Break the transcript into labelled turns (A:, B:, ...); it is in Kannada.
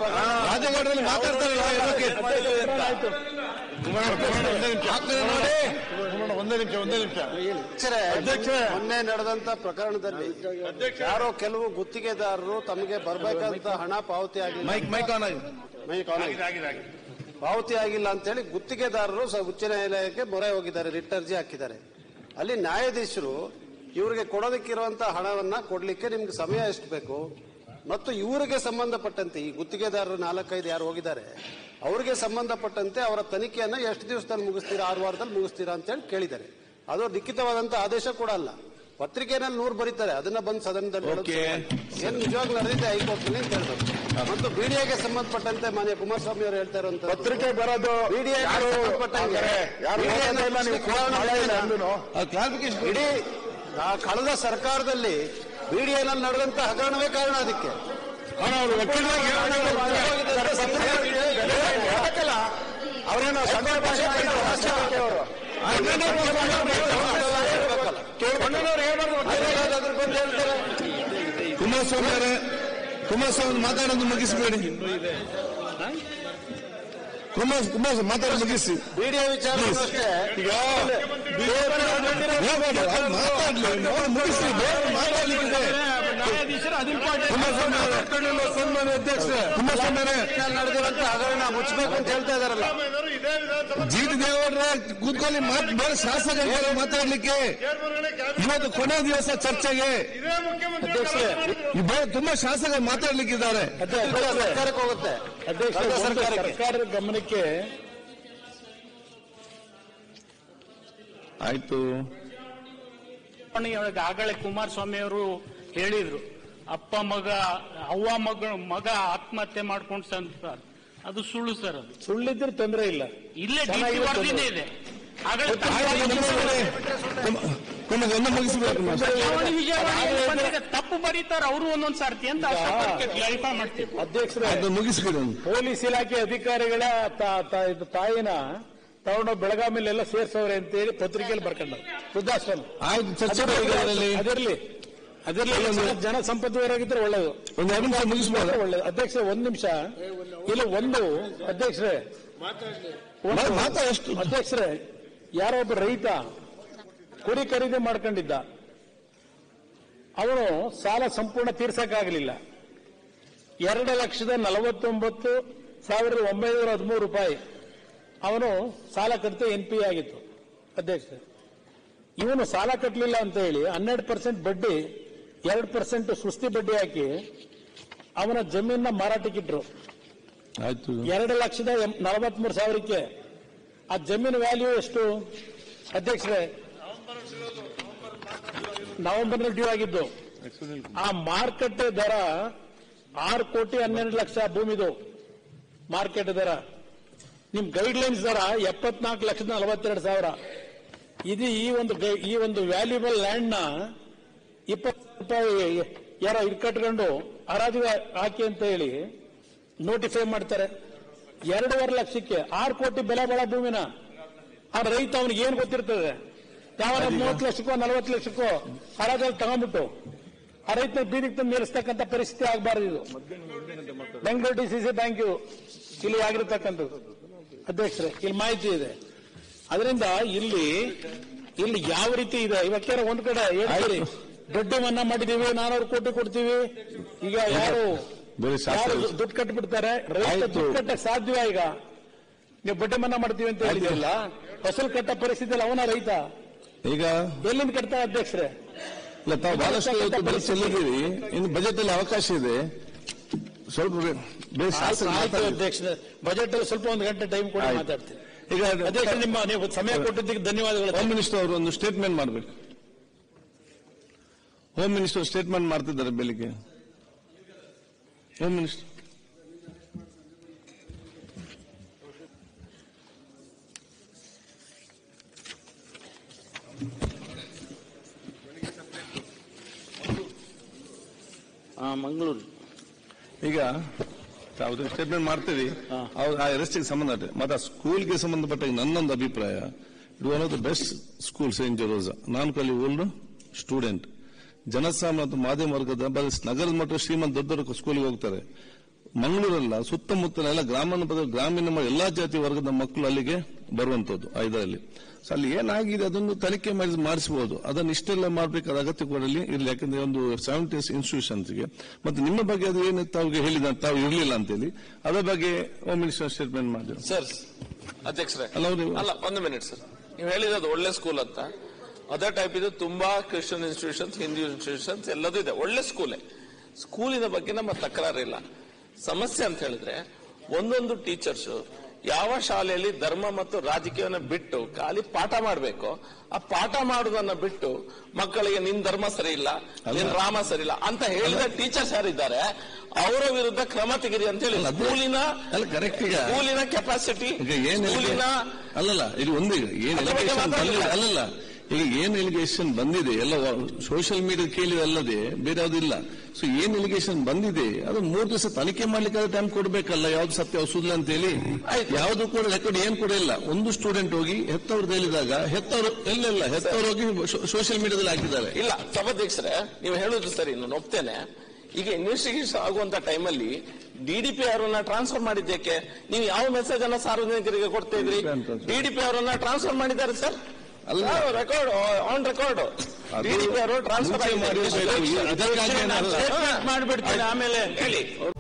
A: ರಾಜಗೌಡರಲ್ಲಿ ಮಾತಾಡ್ತಾರಲ್ಲ ಒಂದೇ ನಿಮಿಷ ಒಂದೇ ನಿಮಿಷ
B: ಅಧ್ಯಕ್ಷರೇ ಮೊನ್ನೆ ನಡೆದಂತ ಪ್ರಕರಣದಲ್ಲಿ ಯಾರೋ ಕೆಲವು ಗುತ್ತಿಗೆದಾರರು ತಮಗೆ ಬರ್ಬೇಕಂತ ಹಣ ಪಾವತಿ ಆಗಿಲ್ಲ
A: ಮೈಕ್ ಮೈಕ್ ಆನ್ ಆಗಿ
B: ಮೈಕ್ ಆನ್ ಆಗಿದೆ. ಪಾವತಿ ಆಗಿಲ್ಲ ಅಂತೇಳಿ ಗುತ್ತಿಗೆದಾರರು ಸ- ಉಚ್ಚ ನ್ಯಾಯಾಲಯಕ್ಕೆ ಮೊರೆ ಹೋಗಿದ್ದಾರೆ ರಿಟ್ ಅರ್ಜಿ ಹಾಕಿದ್ದಾರೆ ಅಲ್ಲಿ ನ್ಯಾಯಾಧೀಶರು ಇವರಿಗೆ ಕೊಡೋದಕ್ಕಿರುವಂತ ಹಣವನ್ನ ಕೊಡ್ಲಿಕ್ಕೆ ನಿಮ್ಗೆ ಸಮಯ ಎಷ್ಟು ಬೇಕು ಮತ್ತು ಇವರಿಗೆ ಸಂಬಂಧಪಟ್ಟಂತೆ ಈ ಗುತ್ತಿಗೆದಾರರು ನಾಲ್ಕೈದು ಯಾರು ಹೋಗಿದ್ದಾರೆ ಅವರಿಗೆ ಸಂಬಂಧಪಟ್ಟಂತೆ ಅವರ ತನಿಖೆಯನ್ನ ಎಷ್ಟು ದಿವಸದಲ್ಲಿ ಮುಗಿಸ್ತೀರಾ ಆರು ವಾರದಲ್ಲಿ ಮುಗಿಸ್ತೀರಾ ಅಂತ ಹೇಳಿ ಕೇಳಿದ್ದಾರೆ ಅದು ಲಿಖಿತವಾದಂತ ಆದೇಶ ಕೂಡ ಅಲ್ಲ ಪತ್ರಿಕೆನಲ್ಲಿ ನೂರು ಬರೀತಾರೆ ಅದನ್ನ ಬಂದು ಸದನದಲ್ಲಿ ಹೇಳೋದು
A: Okay.
B: ಏನ್ ನಿಜವಾಗ್ಲೂ ನಡೆದಿದೆ ಹೈಕೋರ್ಟ್ ನಲ್ಲಿ ಅಂತ ಹೇಳ್ಬೇಕು ಮತ್ತು ಬಿಡಿಎಗೆ ಸಂಬಂಧಪಟ್ಟಂತೆ ಮಾನ್ಯ ಕುಮಾರಸ್ವಾಮಿ ಅವರು ಹೇಳ್ತಾ ಇರುವಂತ
C: ಪತ್ರಿಕೆ ಬರೋದು
B: BDA ಗೆ
C: ಯಾರು
B: ಸಂಬಂಧಪಟ್ಟಂಗೆ
C: ಯಾರು
B: BDA ನ
C: ಓದೋದೇ ಇಲ್ಲ, ನೀವು
B: ಚುನಾವಣೆ
C: ಮಾಡೇ ಇಲ್ಲ
B: ಮಾಡಿಲ್ಲ.
C: ಅಂದ್ರೂ.
A: ಕ್ಲಾರಿಫಿಕೇಶನ್
B: ಇಡೀ ಆ ಕಳೆದ ಸರ್ಕಾರದಲ್ಲಿ ಬಿಡಿಎನಲ್ಲಿ ನಡೆದಂತ ಹಗರಣವೇ ಕಾರಣ ಅದಕ್ಕೆ
C: ಅವರೇನೋ ಸಂಘ ಭಾಷೆ ಅವರು
A: ಕುಮಾರಸ್ವಾಮಿ ಅವರೇ ಕುಮಾರಸ್ವಾಮಿ ಮಾತಾಡೋದು ಮುಗಿಸಬೇಡಿ ಕುಮಾರ್ ಕುಮಾರಸ್ವಾಮಿ ಮಾತಾಡೋದು ಮುಗಿಸಿ
B: ಬಿಡಿಎ ವಿಚಾರ ಅಷ್ಟೇ
A: ಈಗ ಮಾತಾಡ್ಲಿ ಅವ್ರು ಮುಗಿಸಿ ಬೇರೆ ಮಾತಾಡ್ಲಿಕ್ಕಿದೆ ಕುಮಾರಸ್ವಾಮಿ ಅವರೇ ಸನ್ಮಾನ್ಯ ಅಧ್ಯಕ್ಷ ಕುಮಾರಸ್ವಾಮಿ ಅವರೇ
B: ನಡೆದಿರುವಂತ ಹಗರಣ ಮುಚ್ಚಬೇಕು ಅಂತ ಹೇಳ್ತಾ ಇದಾರಲ್ಲ
A: ಜಿ ಟಿ ದೇವೇಗೌಡರ ಕೂತ್ಕೊಳ್ಳಿ ಮಾತ್ ಬೇರೆ ಶಾಸಕರು ಮಾತಾಡ್ಲಿಕ್ಕೆ ಇವತ್ತು ಕೊನೆ ದಿವಸ ಚರ್ಚೆಗೆ ಬೇರೆ ತುಂಬಾ ಶಾಸಕರು ಮಾತಾಡ್ಲಿಕ್ಕಿದ್ದಾರೆ
B: ಸರ್ಕಾರಕ್ಕೆ ಹೋಗುತ್ತೆ
C: ಅಧ್ಯಕ್ಷ
B: ಕಳೆದ
C: ಒಂದು
B: ಸರ್ಕಾರಕ್ಕೆ.
C: ಸರ್ಕಾರದ ಗಮನಕ್ಕೆ
A: ಆಯ್ತು
D: ಚುನಾವಣೆಯೊಳಗೆ ಆಗಲೇ ಕುಮಾರಸ್ವಾಮಿ ಅವರು ಹೇಳಿದ್ರು ಅಪ್ಪ ಮಗ ಅವ್ವ ಮಗ ಮಗ ಆತ್ಮಹತ್ಯೆ ಮಾಡ್ಕೊಂಡು ಸರ್ ಅದು ಸುಳ್ಳು ಸರ್ ಅದು
C: ಸುಳ್ಳಿದ್ರೆ ತೊಂದರೆ ಇಲ್ಲ
D: ಇಲ್ಲೇ ಡಿ
C: ಚೆನ್ನಾಗಿದೆ
D: ವರದಿನೇ ಇದೆ ಆಗಲೇ
A: ಆಯ್ತು, ನಮಸ್ಕಾರ. ಕುಮ- ಕುಮಾರ್ ಒಂದು ಮುಗಿಸ್ಬೇಕು ಕುಮಾರ್.
D: ಚುನಾವಣೆ ವಿಜಯವಾಣಿಯಲ್ಲಿ ಬಂದಿದೆ. ತಪ್ಪು ಬರೀತಾರೆ ಅವರು ಒಂದೊಂದ್ ಸರ್ತಿ ಅಂತ ಕ್ಲಾರಿಫೈ ಮಾಡ್ತೀವಿ
C: ಅಧ್ಯಕ್ಷರೇ
A: ಅದು ಮುಗಿಸ್ಬಿಡಿ ಒಂದು.
C: ಪೊಲೀಸ್ ಇಲಾಖೆ ಅಧಿಕಾರಿಗಳ ತಾ- ತಾ- ಇದು ತಾಯಿನ ತಗೊಂಡು ಬೆಳಗಾವಿಲೆಲ್ಲ ಸೇರ್ಸವ್ರೆ ಅಂತ ಹೇಳಿ ಪತ್ರಿಕೆಯಲ್ಲಿ ಬರ್ಕೊಂಡ ವೃದ್ಧಾಶ್ರಮ
A: ಆಯ್ತು ಚರ್ಚೆ ಬಗ್ಗೆ ಅದರಲ್ಲಿ
C: ಅದಿರ್ಲಿ ಅದಿರ್ಲಿ ಜನ- ಜನ ಸಂಪತ್ತವರಾಗಿದ್ರೆ ಒಳ್ಳೇದು
A: ಒಂದು ಎರಡು ನಿಮಿಷ ಮುಗಿಸ್ಬೋದು
C: ಒಳ್ಳೇದು ಅಧ್ಯಕ್ಷ ಒಂದ್ ನಿಮಿಷ ಇಲ್ಲ ಒಂದು ಅಧ್ಯಕ್ಷರೇ ಒಂದು-
A: ಮಾತಾ ಎಷ್ಟು
C: ಅಧ್ಯಕ್ಷರೇ ಯಾರೋ ಒಬ್ಬ ರೈತ ಕುರಿ ಖರೀದಿ ಮಾಡ್ಕೊಂಡಿದ್ದ ಅವನು ಸಾಲ ಸಂಪೂರ್ಣ ತೀರ್ಸಕ್ಕಾಗಲಿಲ್ಲ ಎರಡು ಲಕ್ಷದ ನಲವತ್ತೊಂಬತ್ತು ಸಾವಿರದ ಒಂಬೈನೂರ ಹದಿಮೂರು ರೂಪಾಯಿ ಅವನು ಸಾಲ ಕಟ್ತಾ ಎನ್ ಪಿ ಆಗಿತ್ತು ಅಧ್ಯಕ್ಷ ಇವನು ಸಾಲ ಕಟ್ಟಲಿಲ್ಲ ಅಂತ ಹೇಳಿ ಹನ್ನೆರಡು ಪರ್ಸೆಂಟ್ ಬಡ್ಡಿ ಎರಡು ಪರ್ಸೆಂಟ್ ಸುಸ್ತಿ ಬಡ್ಡಿ ಹಾಕಿ ಅವನ ಜಮೀನ ಮಾರಾಟಕ್ಕಿಟ್ರು
A: ಆಯ್ತು
C: ಎರಡು ಲಕ್ಷದ ನಲವತ್ಮೂರು ಸಾವಿರಕ್ಕೆ ಆ ಜಮೀನು ವ್ಯಾಲ್ಯೂ ಎಷ್ಟು ಅಧ್ಯಕ್ಷರೇ ನವೆಂಬರ್ ಡ್ಯೂ ಆಗಿದ್ದು ಆ ಮಾರುಕಟ್ಟೆ ದರ ಆರು ಕೋಟಿ ಹನ್ನೆರಡು ಲಕ್ಷ ಭೂಮಿದು ಮಾರ್ಕೆಟ್ ದರ ನಿಮ್ ಗೈಡ್ ಲೈನ್ಸ್ ದರ ಎಪ್ಪತ್ನಾಲ್ಕು ಲಕ್ಷದ ನಲವತ್ತೆರಡು ಸಾವಿರ ಇದು ಈ ಒಂದು ಗೈ- ಈ ಒಂದು ವ್ಯಾಲ್ಯೂಬಲ್ ಲ್ಯಾಂಡ್ ನ ಇಪ್ಪತ್ತು ರೂಪಾಯಿ ಯಾರೋ ಇಟ್ಕಟ್ಕೊಂಡು ಹರಾಜು ಹಾಕಿ ಅಂತ ಹೇಳಿ ನೋಟಿಫೈ ಮಾಡ್ತಾರೆ ಎರಡೂವರೆ ಲಕ್ಷಕ್ಕೆ ಆರು ಕೋಟಿ ಬೆಲೆ ಬಾಳೋ ಭೂಮಿನ ಆ ರೈತ ಅವನಿಗೆ ಏನ್ ಗೊತ್ತಿರ್ತದೆ ಯಾವ ಮೂವತ್ತು ಲಕ್ಷಕ್ಕೋ ನಲವತ್ತು ಲಕ್ಷಕ್ಕೋ ಹರಾಜಲ್ಲಿ ತಗೊಂಡ್ಬಿಟ್ಟು ಆ ರೈತನ ಬೀದಿಗೆ ತಂದು ನಿಲ್ಲಿಸ್ತಕ್ಕಂಥ ಪರಿಸ್ಥಿತಿ ಆಗಬಾರದು ಇದು Bengaluru D C C bank ಇಲ್ಲಿ ಆಗಿರ್ತಕ್ಕಂಥದ್ದು ಅಧ್ಯಕ್ಷರೇ ಇಲ್ಲಿ ಮಾಹಿತಿ ಇದೆ ಅದರಿಂದ ಇಲ್ಲಿ ಇಲ್ಲಿ ಯಾವ ರೀತಿ ಇದೆ ಇವತ್ತೇನೋ ಒಂದ್ ಕಡೆ ಹೇಳ್ತೀರಿ ಬಡ್ಡಿ ಮನ್ನಾ ಮಾಡಿದೀವಿ ನಾನೂರು ಕೋಟಿ ಕೊಡ್ತೀವಿ ಈಗ ಯಾರು
A: ಬೇರೆ ಶಾಸ್ತ್ರ
C: ಯಾರು ದುಡ್ಡು ಕಟ್ಟಿಬಿಡ್ತಾರೆ ರೈತ
A: ಆಯ್ತು.
C: ದುಡ್ಡು ಕಟ್ಟಕ್ಕೆ ಸಾಧ್ಯವ ಈಗ ನೀವು ಬಡ್ಡಿ ಮನ್ನಾ ಮಾಡ್ತೀವಿ ಅಂತ ಹೇಳಿದಿಲ್ಲ ಫಸಲ್ ಕಟ್ಟ ಪರಿಸ್ಥಿತಿ ಅವನ ರೈತ
A: ಈಗ
C: ಎಲ್ಲಿಂದ ಕಟ್ತಾರೆ ಅಧ್ಯಕ್ಷರೇ
A: ಇಲ್ಲ ತಾವು ಬಹಳಷ್ಟು ಇವತ್ತು ಬೆಲೆ ಚೆಲ್ಲಿದ್ದೀರಿ ಇನ್ನು ಬಜೆಟ್ ಅಲ್ಲಿ ಅವಕಾಶ ಇದೆ ಸ್ವಲ್ಪ ಬೇ- ಬೇರೆ ಶಾಸಕ
C: ಆಯ್ತು
A: ಮಾತಾಡಿ.
C: ಅಧ್ಯಕ್ಷರೇ ಬಜೆಟ್ ಅಲ್ಲಿ ಸ್ವಲ್ಪ ಒಂದು ಗಂಟೆ ಟೈಮ್ ಕೊಡಿ
A: ಆಯ್ತು.
C: ಮಾತಾಡ್ತೀನಿ
A: ಈಗ
C: ಅಧ್ಯಕ್ಷ ನಿಮ್ಮ ನೀವು ಸಮಯ ಕೊಟ್ಟಿದ್ದಕ್ಕೆ ಧನ್ಯವಾದಗಳು
A: ಹೋಮ್ ಮಿನಿಸ್ಟರ್ ಅವರು ಒಂದು ಸ್ಟೇಟ್ಮೆಂಟ್ ಮಾಡಬೇಕು ಹೋಮ್ ಮಿನಿಸ್ಟರ್ ಸ್ಟೇಟ್ಮೆಂಟ್ ಮಾಡ್ತಿದ್ದಾರೆ ಬೆಳಿಗ್ಗೆ ಹೋಮ್ ಮಿನಿಸ್ಟರ್
C: ಮಂಗಳೂರು
A: ಈಗ ತಾವು ಸ್ಟೇಟ್ಮೆಂಟ್ ಮಾಡ್ತೀವಿ ಅವ್ರು ಆ ಅರೆಸ್ಟಿಗೆ ಸಂಬಂಧ ಮತ್ತೆ ಆ ಸ್ಕೂಲ್ಗೆ ಸಂಬಂಧಪಟ್ಟ ನನ್ನೊಂದು ಅಭಿಪ್ರಾಯ ಇದು one of the best school saint Gerosa ನಾನು ಕಲಿ ಓಲ್ಡ್ ಸ್ಟೂಡೆಂಟ್ ಜನಸಾಮಾನ್ಯ ಮತ್ತು ಮಾಧ್ಯಮ ವರ್ಗದ ಬರೀ ನಗರದ ಮಟ್ಟ ಶ್ರೀಮಂತ ದೊಡ್ಡ ದೊಡ್ಡ ಸ್ಕೂಲಿಗೆ ಹೋಗ್ತಾರೆ ಮಂಗಳೂರಲ್ಲ ಸುತ್ತಮುತ್ತಲ ಎಲ್ಲ ಗ್ರಾಮೀಣ ಪ್ರದೇಶ ಗ್ರಾಮೀಣ ಮ- ಎಲ್ಲಾ ಜಾತಿ ವರ್ಗದ ಮಕ್ಕಳು ಅಲ್ಲಿಗೆ ಬರುವಂತದ್ದು ಆ ಇದರಲ್ಲಿ ಸೊ ಅಲ್ಲಿ ಏನಾಗಿದೆ ಅದೊಂದು ತನಿಖೆ ಮಾಡಿ ಮಾಡಿಸಬಹುದು ಅದನ್ನು ಇಷ್ಟೆಲ್ಲ ಮಾಡಬೇಕಾದ ಅಗತ್ಯ ಕೂಡ ಅಲ್ಲಿ ಇರಲಿ ಯಾಕಂದ್ರೆ ಒಂದು ಸೆವೆಂಟಿ ಇನ್ಸ್ಟಿಟ್ಯೂಷನ್ಸ್ಗೆ ಮತ್ತೆ ನಿಮ್ಮ ಬಗ್ಗೆ ಅದು ಏನು ತಾವಿಗೆ ಹೇಳಿದ ತಾವು ಇರಲಿಲ್ಲ ಅಂತೇಳಿ ಅದರ ಬಗ್ಗೆ ಹೋಮ್ ಮಿನಿಸ್ಟರ್ ಸ್ಟೇಟ್ಮೆಂಟ್ ಮಾಡಿ
E: ಸರ್ ಅಧ್ಯಕ್ಷರೇ
A: ಅಲ್ಲ, ಅವ್ರು-
E: ಅಲ್ಲ ಒಂದು ಮಿನಿಟ್ ಸರ್ ನೀವು ಹೇಳಿರೋದು ಒಳ್ಳೆ ಸ್ಕೂಲ್ ಅಂತ ಅದೇ ಟೈಪ್ ಇದು ತುಂಬಾ ಕ್ರಿಶ್ಚಿಯನ್ ಇನ್ಸ್ಟಿಟ್ಯೂಷನ್ಸ್ ಹಿಂದೂ ಇನ್ಸ್ಟಿಟ್ಯೂಷನ್ಸ್ ಎಲ್ಲದೂ ಇದೆ ಒಳ್ಳೆ ಸ್ಕೂಲೇ ಸ್ಕೂಲಿನ ಬಗ್ಗೆ ನಮ್ಮ ತಕರಾರಿಲ್ಲ ಸಮಸ್ಯೆ ಅಂತ ಹೇಳಿದ್ರೆ ಒಂದೊಂದು ಟೀಚರ್ಸ್ ಯಾವ ಶಾಲೆಯಲ್ಲಿ ಧರ್ಮ ಮತ್ತು ರಾಜಕೀಯವನ್ನ ಬಿಟ್ಟು ಖಾಲಿ ಪಾಠ ಮಾಡಬೇಕು ಆ ಪಾಠ ಮಾಡುವುದನ್ನ ಬಿಟ್ಟು ಮಕ್ಕಳಿಗೆ ನಿನ್ ಧರ್ಮ ಸರಿ ಇಲ್ಲ ನಿನ್ ರಾಮ ಸರಿ ಇಲ್ಲ ಅಂತ ಹೇಳಿದ ಟೀಚರ್ಸ್ ಯಾರಿದ್ದಾರೆ ಅವರ ವಿರುದ್ಧ ಕ್ರಮ ತೆಗಿರಿ ಅಂತ ಹೇಳಿ
A: ಅಲ್ಲ, ಅದೇ-
E: ಸ್ಕೂಲಿನ
A: ಅಲ್ಲ ಕರೆಕ್ಟ್ ಈಗ
E: ಸ್ಕೂಲಿನ ಕೆಪಾಸಿಟಿ
A: ಈಗ ಏನ್
E: ಸ್ಕೂಲಿನ
A: ಅಲ್ಲಲ್ಲ ಈಗ ಒಂದು ಈಗ ಏನ್
E: ಅದ್ರ ಬಗ್ಗೆ
A: ಎಲಿಗೇಷನ್ ಬಂದಿದೆ
E: ಮಾತಾಡ್ಲಿಲ್ಲ.
A: ಅಲ್ಲಲ್ಲ ಈಗ ಏನ್ ಎಲಿಗೇಷನ್ ಬಂದಿದೆ ಎಲ್ಲ ಸೋಷಿಯಲ್ ಮೀಡಿಯಾ ಕೇಳಿದಲ್ಲದೆ ಬೇರೆ ಯಾವ್ದಿಲ್ಲ ಸೊ ಏನ್ ಎಲಿಗೇಷನ್ ಬಂದಿದೆ ಅದು ಮೂರ್ ದಿವಸ ತನಿಖೆ ಮಾಡ್ಲಿಕ್ಕೆ ಟೈಮ್ ಕೊಡ್ಬೇಕಲ್ಲ ಯಾವ್ದು ಸತ್ಯ ಯಾವ್ದು ಸುಳ್ಳು ಅಂತ ಹೇಳಿ ಯಾವ್ದು ಕೂಡ ರೆಕಾರ್ಡ್ ಏನ್ ಕೂಡ ಇಲ್ಲ ಒಂದು ಸ್ಟೂಡೆಂಟ್ ಹೋಗಿ ಹೆತ್ತವ್ರದ್ದು ಹೇಳಿದಾಗ ಹೆತ್ತವರು ಎಲ್ಲೆಲ್ಲ ಹೆತ್ತವ್ರು ಹೋಗಿ ಸೋಷಿಯಲ್ ಮೀಡಿಯಾದಲ್ಲಿ ಹಾಕಿದ್ದಾರೆ
E: ಇಲ್ಲ ಸಭಾಧ್ಯಕ್ಷರೇ ನೀವು ಹೇಳುದು ಸರಿ ನಾನು ಒಪ್ತೇನೆ ಈಗ ಇನ್ವೆಸ್ಟಿಗೇಷನ್ ಆಗುವಂತ ಟೈಮಲ್ಲಿ ಡಿಡಿಪಿ ಅವರನ್ನ ಟ್ರಾನ್ಸ್ಫರ್ ಮಾಡಿದ್ದಕ್ಕೆ ನೀವು ಯಾವ ಮೆಸೇಜ್ ಅನ್ನ ಸಾರ್ವಜನಿಕರಿಗೆ ಕೊಡ್ತಾ ಇದ್ರಿ ಡಿಡಿಪಿ ಅವರನ್ನ ಟ್ರಾನ್ಸ್ಫರ್ ಮಾಡಿದ್ದಾರೆ ಸರ್
A: ಅಲ್ಲ.
E: ರೆಕಾರ್ಡ್ ಆನ್ ರೆಕಾರ್ಡ್
A: ಅದು
E: ಡಿಡಿಪಿ ಅವರು ಟ್ರಾನ್ಸ್ಫರ್
A: ಮುಂಚೆ ಮಾಡಿರ್ಬೇಕು. ಇದಕ್ಕಾಗಿ ಏನಾದ್ರು-
E: ಮಾಡಿಬಿಡ್ತೀನಿ ಆಮೇಲೆ ಹೇಳಿ